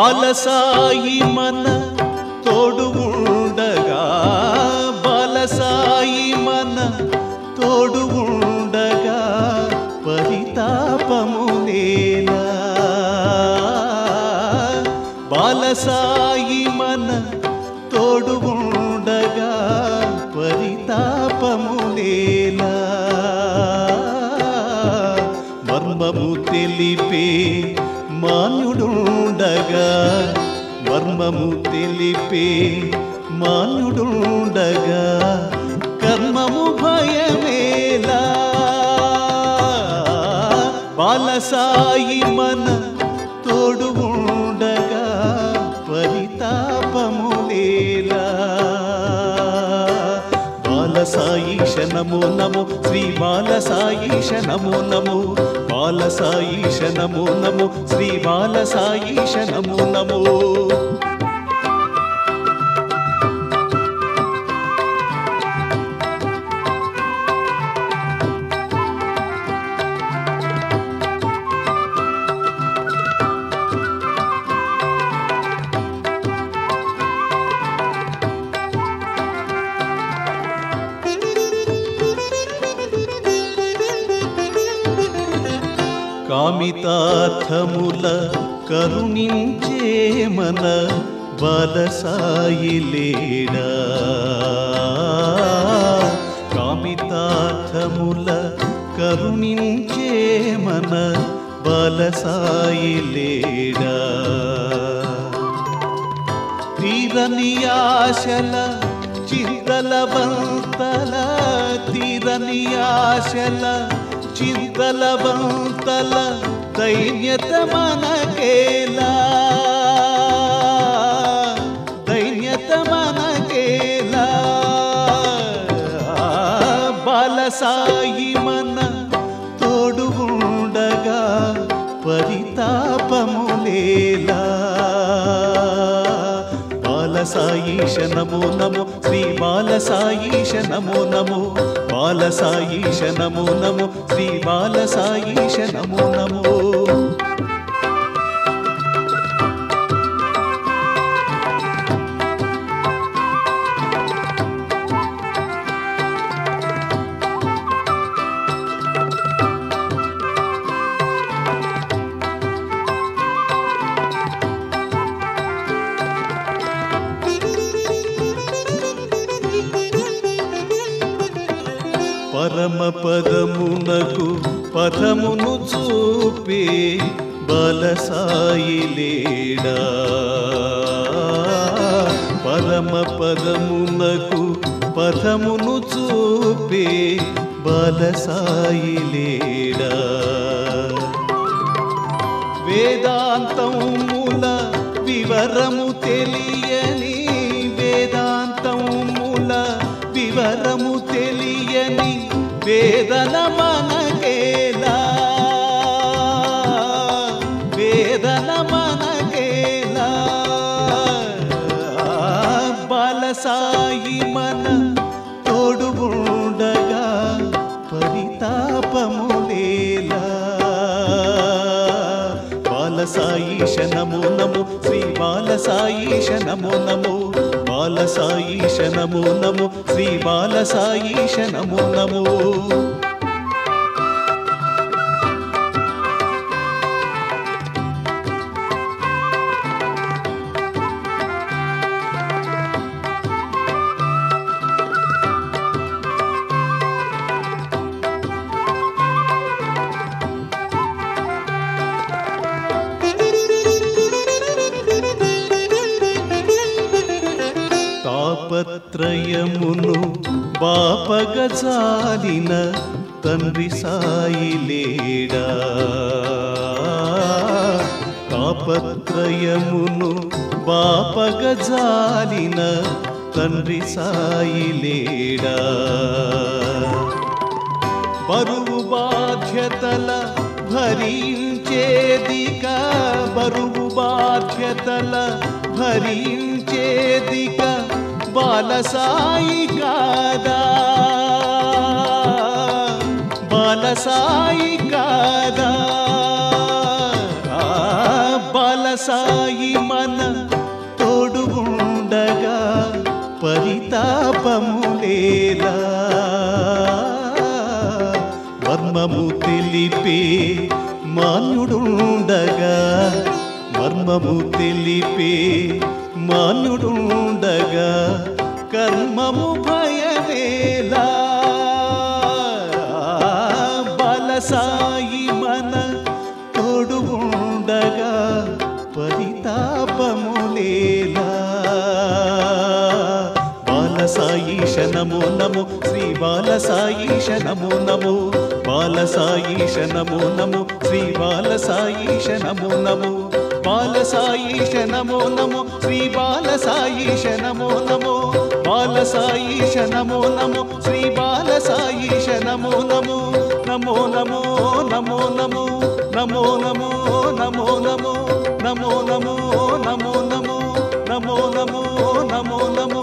బాలసాయి మన తోడు ఉండగా బాలసాయి మన తోడు ఉండగా పరితాపము నేలా బాలసాయి మన తోడు ఉండగా పరితాపము నేలా మర్మము తెలిపే మాన్యుడుండగా మర్మము తెలిపే మాన్యుడుండగా కర్మము భయమేలా బాలసాయి మన తోడు ఉండగా పరితాపము లేలా బాలసాయిష నమో నమో శ్రీ బాలసాయిష నమో నమో బాలసాయిష నమో నమో శ్రీ బాలసాయిష నమో నమో కామితార్థముల కరుణించే మన బలసాయి లేడా కామితార్థముల కరుణించే మన బలసాయి లేడా తీరని ఆశల చింతల బంతల తీరని ఆశల చింతల బంతల దైన్యత మనకేలా దైన్యత మనకేలా బాలసాయి మన తోడు ఉండగా పరితాపములేలా బాలసాయిష నమో నమో శ్రీ బాలసాయిష నమో నమో బాలసాయిష నమో నమో శ్రీ బాలసాయిష నమో నమో పరమ పదమునకు పదమును చూపే బలసాయి లేడా పరమ పదమునకు పదమును చూపే బలసాయి లేడా వేదాంతముల వివరము తెలియని వేదాంతముల వివరము తెలియని వేదన మనకేలా వేదన మనకేలా బాలసాయి మన తోడు ఉండగా పరితాపములేలా బాలసాయిష నమో నమో శ్రీ బాలసాయిష నమో నమో బాలసాయిష నమో నమో శ్రీ బాలసాయిష నమో నమో తాపత్రయమును బాపగజాలిన తండ్రి సాయి లేడా తాపత్రయమును బాపగజాలిన తండ్రి సాయి లేడా బరువు బాధ్యతల భరించేదిక బరువు బాధ్యతల భరించేదిక బాలసాయి కాదా బాలసాయి కాదా ఆ, బాల బాలసాయి మన తోడు ఉండగా పరితాపములేలా మర్మము తెలిపే మాన్యుడుండగా మర్మము తెలిపే మాన్యుడుండగా కర్మము భయమేలా బలసాయి మన తోడు ఉండగా పరితాపములేలా బాలసాయీశ నమో నమో శ్రీ బాలసాయీశ నమో నమో బాలసాయీశ నమో నమో శ్రీ బాలసాయీశ నమో నమో బాలసాయీశ నమో నమో శ్రీ బాలసాయీశ నమో నమో బాలసాయీశ నమో నమో శ్రీ బాలసాయీశ నమో నమో నమో నమో నమో నమో నమో నమో నమో నమో నమో నమో నమో నమో నమో నమో నమో నమో